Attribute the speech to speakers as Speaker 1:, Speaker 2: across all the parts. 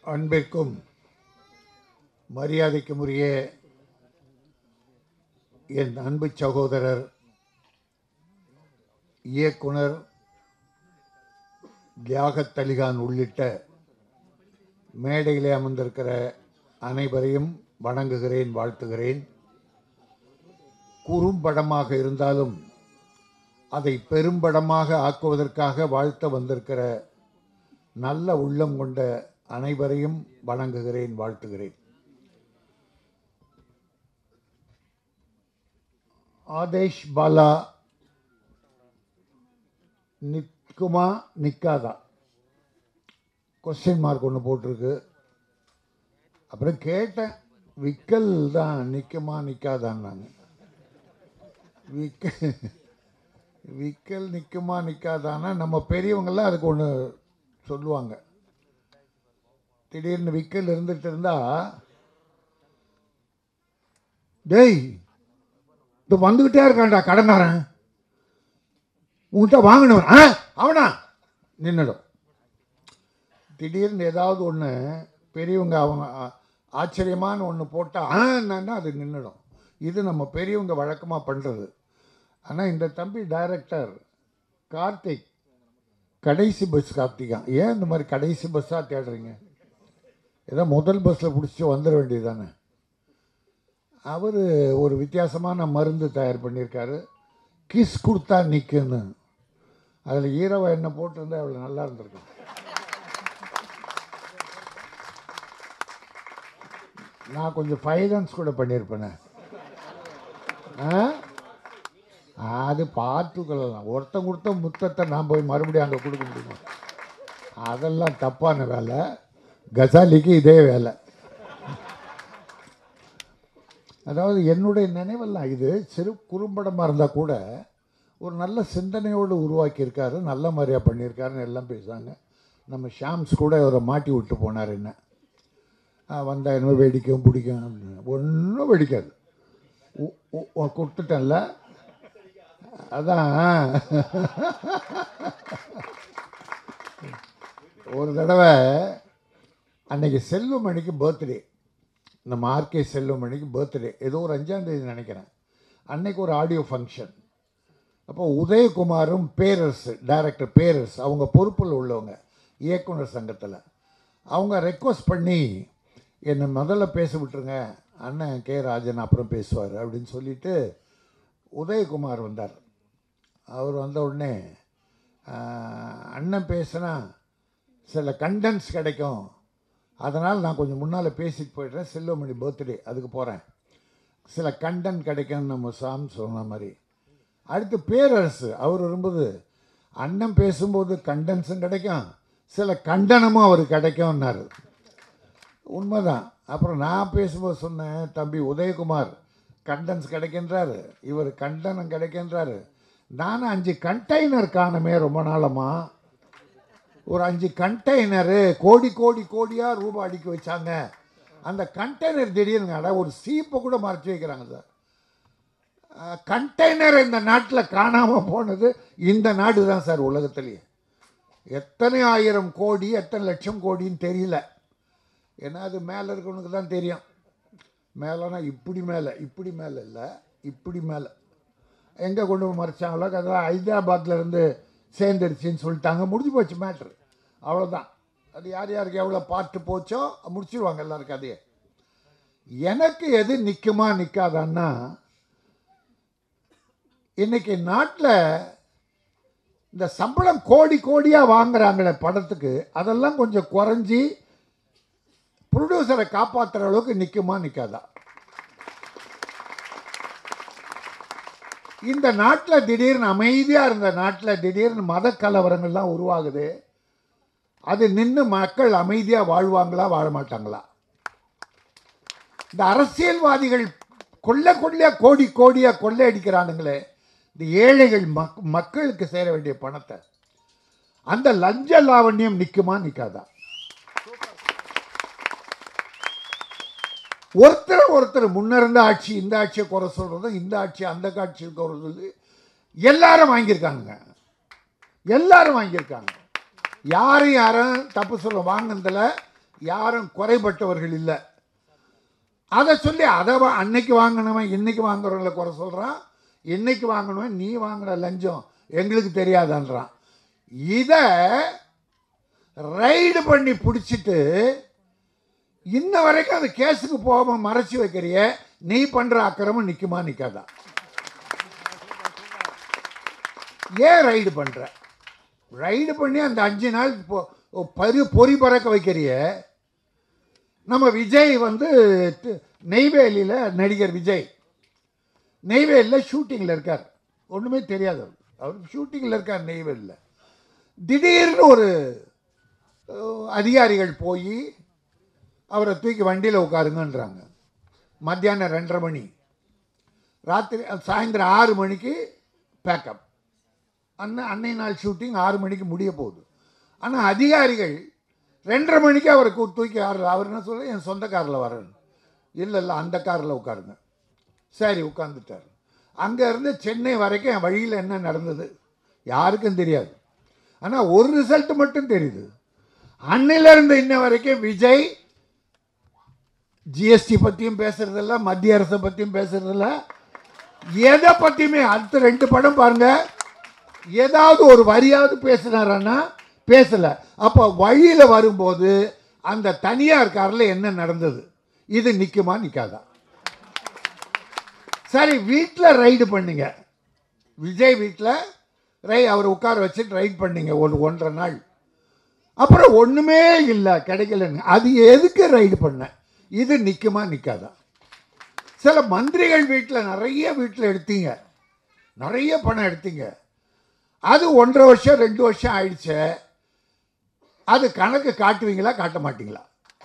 Speaker 1: அன்பிற்கும் மரியாதைக்கும் உரிய என் அன்பு சகோதரர் இயக்குனர் தியாகத் தலிகான் உள்ளிட்ட மேடையிலே அமர்ந்திருக்கிற அனைவரையும் வணங்குகிறேன் வாழ்த்துகிறேன் குறும்படமாக இருந்தாலும் அதை பெரும்படமாக ஆக்குவதற்காக வாழ்த்த வந்திருக்கிற நல்ல உள்ளம் கொண்ட அனைவரையும் வணங்குகிறேன் வாழ்த்துகிறேன் ஆதேஷ் பாலா நிற்குமா நிற்காதா கொஸ்டின் மார்க் ஒன்று போட்டிருக்கு அப்புறம் கேட்டேன் விக்கல் தான் நிற்குமா நிற்காதான்னாங்க விக்கல் விக்கல் நிற்குமா நிற்காதான்னா நம்ம பெரியவங்கெல்லாம் அதுக்கு ஒன்று சொல்லுவாங்க திடீர்னு விக்கல் இருந்துட்டு இருந்தா டேய் இது வந்துக்கிட்டே இருக்கான்டா கடன்காரன் உன்கிட்ட வாங்கினவன் ஆ அவனா நின்றுடும் திடீர்னு ஏதாவது ஒன்று பெரியவங்க அவங்க ஆ- ஆச்சரியமான ஒன்று போட்டால் ஆ என்னன்னா அது நின்றுடும் இது நம்ம பெரியவங்க வழக்கமாக பண்ணுறது ஆனால் இந்த தம்பி டைரக்டர் கார்த்திக் கடைசி பஸ் கார்த்திகா ஏன் இந்த மாதிரி கடைசி பஸ்ஸாக தேடுறீங்க ஏதோ முதல் பஸ்ஸில் பிடிச்சி வந்துட வேண்டியது தானே அவர் ஒரு வித்தியாசமான மருந்து தயார் பண்ணியிருக்காரு கிஸ் கொடுத்தா நிற்குன்னு அதில் ஈரவை என்ன போட்டிருந்தா அவ்வளோ நல்லா இருந்திருக்கும் நான் கொஞ்சம் ஃபைனான்ஸ் கூட பண்ணியிருப்பேனே ஆ அது பார்த்துக்கலாம் ஒருத்தன் கொடுத்த முத்தத்தை நான் போய் மறுபடியும் அங்கே கொடுக்க முடியுமா அதெல்லாம் தப்பான வேலை கசாலிக்கு இதே வேலை அதாவது என்னுடைய நினைவெல்லாம் இது சிறு குறும்படமாக இருந்தால் கூட ஒரு நல்ல சிந்தனையோடு உருவாக்கியிருக்காரு நல்ல மாதிரியாக பண்ணியிருக்காருன்னு எல்லாம் பேசுகிறாங்க நம்ம ஷாம்ஸ் கூட அவரை மாட்டி விட்டு போனார் என்ன வந்தால் என்ன வெடிக்கும் பிடிக்கும் அப்படின்னு ஒன்றும் வெடிக்காது உ- உ- உ- கொடுத்துட்டேன்ல அதான் ஒரு தடவை அன்னைக்கு செல்வமணிக்கு பர்த்டே நம்ம ஆர்கே செல்வமணிக்கு பர்த்டே ஏதோ ஒரு அஞ்சாம் தேதி நினைக்கிறேன் அன்னைக்கு ஒரு ஆடியோ ஃபங்க்ஷன் அப்போ உதயகுமாரும் பேரரசு டைரக்டர் பேரரசு அவங்க பொறுப்பில் உள்ளவங்க இயக்குனர் சங்கத்தில் அவங்க ரெக்வஸ்ட் பண்ணி என்னை முதல்ல பேச விட்டுருங்க அண்ணன் கே ராஜன் அப்புறம் பேசுவார் அப்படின்னு சொல்லிட்டு உதயகுமார் வந்தார் அவர் வந்த உடனே ஆஹ், அண்ணன் பேசுனா சில கண்டென்ஸ் கிடைக்கும் அதனால் நான் கொஞ்சம் முன்னால் பேசிட்டு போயிடுறேன் செல்வமணி பர்த்டே அதுக்கு போகிறேன் சில கண்டன் கிடைக்கும்னு நம்ம சாம் சொன்ன மாதிரி அடுத்து பேரரசு அவர் வரும்போது அண்ணன் பேசும்போது கண்டன்ஸும் கிடைக்கும் சில கண்டனமும் அவருக்கு கிடைக்கும்னாரு உண்மைதான் அப்புறம் நான் பேசும்போது சொன்னேன் தம்பி உதயகுமார் கண்டன்ஸ் கிடைக்கின்றாரு இவர் கண்டனம் கிடைக்கின்றாரு நானும் அஞ்சு கண்டெய்னர் காணுமே ரொம்ப நாளமா ஒரு அஞ்சு கண்டெய்னரு கோடி கோடி கோடியாக ரூபாய் அடிக்க வச்சாங்க அந்த கண்டெய்னர் திடீர்னு அட ஒரு சீப்பை கூட மறைச்சி வைக்கிறாங்க சார் கண்டெய்னர் இந்த நாட்டில் காணாமல் போனது இந்த நாடு தான் சார் உலகத்திலேயே எத்தனை ஆயிரம் கோடி எத்தனை லட்சம் கோடின்னு தெரியல ஏன்னா அது மேலே இருக்கவனுக்கு தான் தெரியும் மேலேனா இப்படி மேலே இப்படி மேலே இல்லை இப்படி மேலே எங்கே கொண்டு போய் மறைச்சாங்களோ அதெல்லாம் ஹைதராபாத்ல இருந்து சேர்ந்துருச்சுன்னு சொல்லிட்டாங்க முடிஞ்சு போச்சு மேட்ரு அவ்வளோதான் அது யார் யாருக்கு எவ்வளோ பார்ட்டு போச்சோ முடிச்சிருவாங்க எல்லாரும் கதையை எனக்கு எது நிற்குமா நிற்காதான்னா இன்னைக்கு நாட்டில் இந்த சம்பளம் கோடி கோடியாக வாங்குறாங்களே படத்துக்கு அதெல்லாம் கொஞ்சம் குறைஞ்சி ப்ரொடியூசரை காப்பாற்றுற அளவுக்கு நிற்குமா நிற்காதா இந்த நாட்டில் திடீர்னு அமைதியாக இருந்த நாட்டில் திடீர்னு மத கலவரங்கள்லாம் உருவாகுது அது நின்று மக்கள் அமைதியாக வாழ்வாங்களா வாழ மாட்டாங்களா இந்த அரசியல்வாதிகள் கொள்ள கொள்ளையா கோடி கோடியாக கொள்ளை அடிக்கிறானுங்களே இந்த ஏழைகள் மக் மக்களுக்கு சேர வேண்டிய பணத்தை அந்த லஞ்ச லாவண்யம் நிற்குமா நிற்காதா ஒருத்தர் ஒருத்தர் முன்ன இருந்த ஆட்சி இந்த ஆட்சியை குறை சொல்றதும் இந்த ஆட்சி அந்த ஆட்சியை குறை சொல்றது எல்லாரும் வாங்கியிருக்காங்க எல்லாரும் வாங்கியிருக்காங்க யாரும் யாரும் தப்பு சொல்ல வாங்கினதில் யாரும் குறைபட்டவர்கள் இல்லை அதை சொல்லி அதை வா- அன்னைக்கு வாங்கினவன் இன்னைக்கு வாங்குறவங்கள குறை சொல்கிறான் இன்னைக்கு வாங்கினவன் நீ வாங்கின லஞ்சம் எங்களுக்கு தெரியாதான்றான் இதை ரைடு பண்ணி பிடிச்சிட்டு இன்ன வரைக்கும் அந்த கேஸுக்கு போகாம மறைச்சு வைக்கிறிய நீ பண்ற அக்கிரமம் நிக்குமா நிக்காதா ஏன் ரைடு பண்ற ரைடு பண்ணி அந்த அஞ்சு நாள் பொ- பரு பொறி பறக்க வைக்கிறிய நம்ம விஜய் வந்து தி- நெய்வேலியில் நடிகர் விஜய் நெய்வேலியில் ஷூட்டிங்கில் இருக்கார் ஒன்றுமே தெரியாது அவர் அவர் ஷூட்டிங்கில் இருக்கார் நெய்வேலியில் திடீர்னு ஒரு அஹ், அதிகாரிகள் போய் அவரை தூக்கி வண்டியில் உட்காருங்கன்றாங்க மத்தியானம் ரெண்டரை மணி ராத்திரி சாயந்தரம் ஆறு மணிக்கு பேக்கப் அன்ன அன்னை நாள் ஷூட்டிங் ஆறு மணிக்கு முடிய போகுது ஆனால் அதிகாரிகள் ரெண்டரை மணிக்கு அவரை கூ- தூக்கி காரில் அவர் என்ன சொல்ல என் சொந்த காரில் வரேன் இல்லை இல்லை அந்த காரில் உட்காருங்க சரி உட்காந்துட்டார் அங்கேருந்து சென்னை வரைக்கும் என் வழியில் என்ன நடந்தது யாருக்கும் தெரியாது ஆனால் ஒரு ரிசல்ட் மட்டும் தெரியுது அன்னையிலேருந்து இன்ன வரைக்கும் விஜய் ஜிஎஸ்டி பற்றியும் பேசுறதில்ல மத்திய அரசை பற்றியும் பேசுறதில்ல எதை பற்றியுமே அடுத்த ரெண்டு படம் பாருங்க ஏதாவது ஒரு வரியாவது பேசினாரான்னா பேசல அப்போ வழியில் வரும்போது அந்த தனியார் காரில் என்ன நடந்தது இது நிற்குமா நிற்காதா சரி வீட்டில் ரைடு பண்ணுங்க விஜய் வீட்டில் ரை அவர் உட்கார வச்சுட்டு ரைட் பண்ணீங்க ஒரு ஒன்றரை நாள் அப்புறம் ஒன்றுமே இல்லை கிடைக்கலன்னு அது எதுக்கு ரைடு பண்ண இது நிற்குமா நிற்காதா சில மந்திரிகள் வீட்டில் நிறைய வீட்டில் எடுத்தீங்க நிறைய பணம் எடுத்தீங்க அது ஒன்றரை வருஷம் ரெண்டு வருஷம் ஆயிடுச்சு அது கணக்கு காட்டுவீங்களா காட்ட மாட்டீங்களா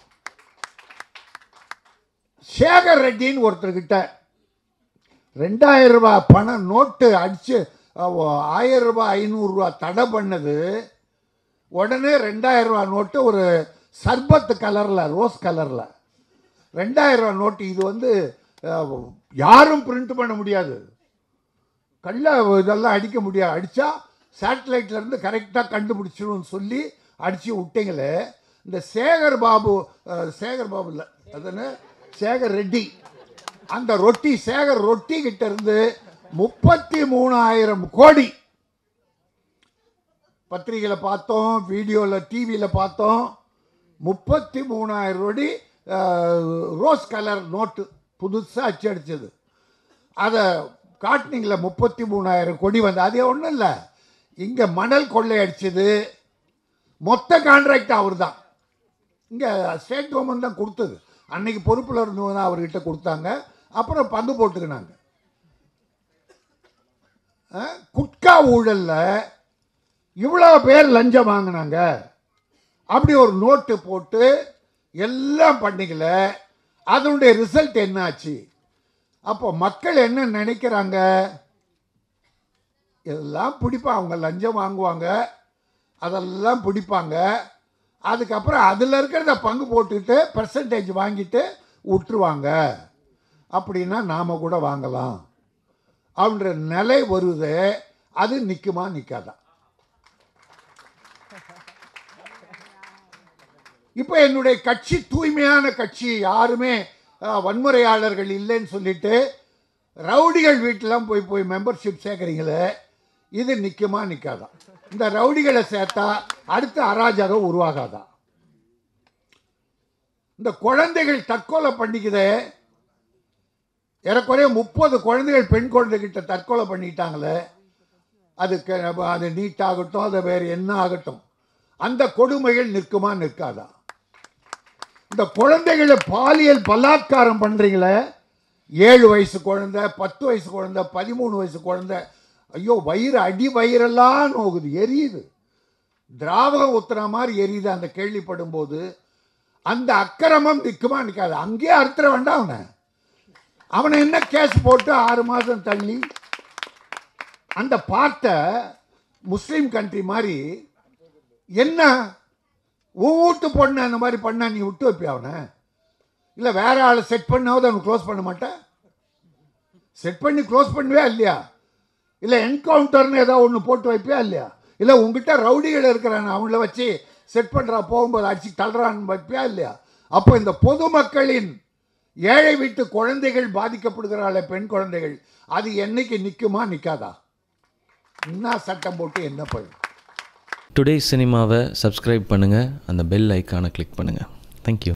Speaker 1: சேகர் ரெட்டின்னு ஒருத்தர்கிட்ட ரெண்டாயிரம் ரூபாய் பணம் நோட்டு அடிச்சு அஹ், ஆயிரம் ரூபாய் ஐநூறுரூவா தடை பண்ணது உடனே ரெண்டாயிரம் ரூபாய் நோட்டு ஒரு சர்பத்து கலரில் ரோஸ் கலரில் ரெண்டாயிரம் ரூபாய் நோட்டு இது வந்து அஹ், யாரும் பிரிண்ட் பண்ண முடியாது கள்ள இதெல்லாம் அடிக்க முடியாது அடித்தா சேட்டலைட்லேருந்து கரெக்டாக கண்டுபிடிச்சிடும்னு சொல்லி அடித்து விட்டீங்களே இந்த சேகர் பாபு அஹ், சேகர் பாபு இல்லை அதுன்னு சேகர் ரெட்டி அந்த ரொட்டி சேகர் ரொட்டி கிட்ட இருந்து முப்பத்தி மூணாயிரம் கோடி பத்திரிகையில் பார்த்தோம் வீடியோவில் டிவியில் பார்த்தோம் முப்பத்தி மூணாயிரம் கோடி அஹ், ரோஸ் கலர் நோட்டு புதுசாக அச்சடிச்சது அதை காட்டினீங்களே முப்பத்தி மூணாயிரம் கொடி வந்து அதே ஒன்றும் இல்லை இங்கே மணல் கொள்ளையடிச்சது மொத்த கான்ட்ராக்ட் அவர் தான் இங்கே ஸ்டேட் கவர்மெண்ட் தான் கொடுத்தது அன்னைக்கு பொறுப்பில் இருந்தவங்க தான் அவர்கிட்ட கொடுத்தாங்க அப்புறம் பங்கு போட்டுக்கினாங்க அஹ், குட்கா ஊழலில் இவ்வளோ பேர் லஞ்சம் வாங்கினாங்க அப்படி ஒரு நோட்டு போட்டு எல்லாம் பண்ணிக்கல அதனுடைய ரிசல்ட் என்ன ஆச்சு அப்போ மக்கள் என்ன நினைக்கிறாங்க இதெல்லாம் பிடிப்பாங்க அவங்க லஞ்சம் வாங்குவாங்க அதெல்லாம் பிடிப்பாங்க அதுக்கப்புறம் அதில் இருக்கிறத பங்கு போட்டுக்கிட்டு பெர்சன்டேஜ் வாங்கிட்டு விட்டுருவாங்க அப்படின்னா நாம் கூட வாங்கலாம் அப்படின்ற நிலை வருது அது நிற்குமா நிற்காதா இப்போ என்னுடைய கட்சி தூய்மையான கட்சி யாருமே அஹ், வன்முறையாளர்கள் இல்லைன்னு சொல்லிட்டு ரவுடிகள் வீட்டிலாம் போய் போய் மெம்பர்ஷிப் சேர்க்குறீங்களே இது நிற்குமா நிற்காதா இந்த ரவுடிகளை சேர்த்தா அடுத்த அராஜகம் உருவாகாதா இந்த குழந்தைகள் தற்கொலை பண்ணிக்குதே ஏறக்குறைய முப்பது குழந்தைகள் பெண் குழந்தைகிட்ட தற்கொலை பண்ணிட்டாங்களே அதுக்கு அது நீட் ஆகட்டும் அது வேறு என்ன ஆகட்டும் அந்த கொடுமைகள் நிற்குமா நிற்காதா இந்த குழந்தைகளை பாலியல் பலாத்காரம் பண்றீங்களே ஏழு வயசு குழந்தை பத்து வயசு குழந்தை பதிமூணு வயசு குழந்தை ஐயோ வயிறு அடி வயிறெல்லாம் நோகுது எரியுது திராவகம் ஊத்துற மாதிரி எரியுது அந்த கேள்விப்படும் போது அந்த அக்கிரமம் நிற்குமா நிற்காது அங்கேயே அறுத்துற வேண்டாம் அவனை அவனை என்ன கேஸ் போட்டு ஆறு மாதம் தள்ளி அந்த பார்ட்டை முஸ்லீம் கண்ட்ரி மாதிரி என்ன உன் வீட்டு பொண்ணு அந்த மாதிரி பண்ணா நீ விட்டு வைப்பியா அவனை இல்லை வேற ஆளை செட் பண்ணாவது அவனை க்ளோஸ் பண்ண மாட்டேன் செட் பண்ணி க்ளோஸ் பண்ணுவே இல்லையா இல்லை என்கவுண்டர்னு ஏதோ ஒன்று போட்டு வைப்பியா இல்லையா இல்லை உங்ககிட்ட ரவுடிகள் இருக்கிறான் அவங்கள வச்சு செட் பண்ணுறா போகும்போது அடிச்சு தள்ளுறான்னு வைப்பியா இல்லையா அப்போ இந்த பொதுமக்களின் ஏழை வீட்டு குழந்தைகள் பாதிக்கப்படுகிறாளே பெண் குழந்தைகள் அது என்னைக்கு நிற்குமா நிற்காதா என்ன சட்டம் போட்டு என்ன பண்ணும்
Speaker 2: டுடே சினிமாவை சப்ஸ்கிரைப் பண்ணுங்கள் அந்த பெல் ஐக்கானை கிளிக் பண்ணுங்கள் தேங்க்யூ